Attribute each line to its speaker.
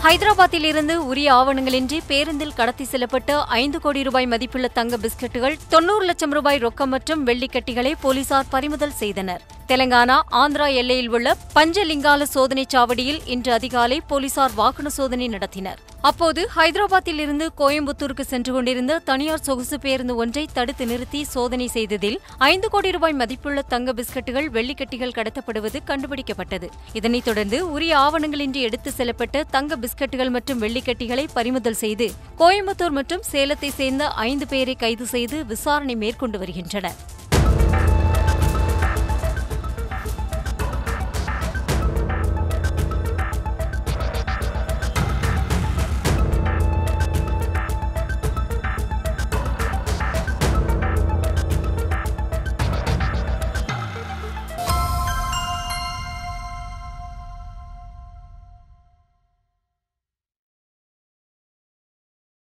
Speaker 1: ஹைதராபாத்தில் இருந்து உரிய ஆவணங்களின்றி பேருந்தில் கடத்தி செல்லப்பட்ட ஐந்து கோடி ரூபாய் மதிப்புள்ள தங்க பிஸ்கட்டுகள் தொன்னூறு லட்சம் ரூபாய் ரொக்கம் மற்றும் வெள்ளிக்கட்டிகளை போலீசார் பறிமுதல் செய்தனர் தெலங்கானா ஆந்திரா எல்லையில் உள்ள பஞ்சலிங்கால சோதனைச் சாவடியில் இன்று அதிகாலை போலீசார் வாகன சோதனை நடத்தினர் அப்போது ஹைதராபாத்தில் இருந்து கோயம்புத்தூருக்கு சென்று கொண்டிருந்த தனியார் சொகுசு பேருந்து ஒன்றை தடுத்து நிறுத்தி சோதனை செய்ததில் ஐந்து கோடி ரூபாய் மதிப்புள்ள தங்க பிஸ்கட்டுகள் வெள்ளிக்கட்டிகள் கடத்தப்படுவது கண்டுபிடிக்கப்பட்டது இதனைத் தொடர்ந்து உரிய ஆவணங்களின்றி எடுத்து செல்லப்பட்ட தங்க பிஸ்கட்டுகள் மற்றும் வெள்ளிக்கட்டிகளை பறிமுதல் செய்து கோயம்புத்தூர் மற்றும் சேலத்தை சேர்ந்த ஐந்து பேரை கைது செய்து விசாரணை மேற்கொண்டு வருகின்றனர்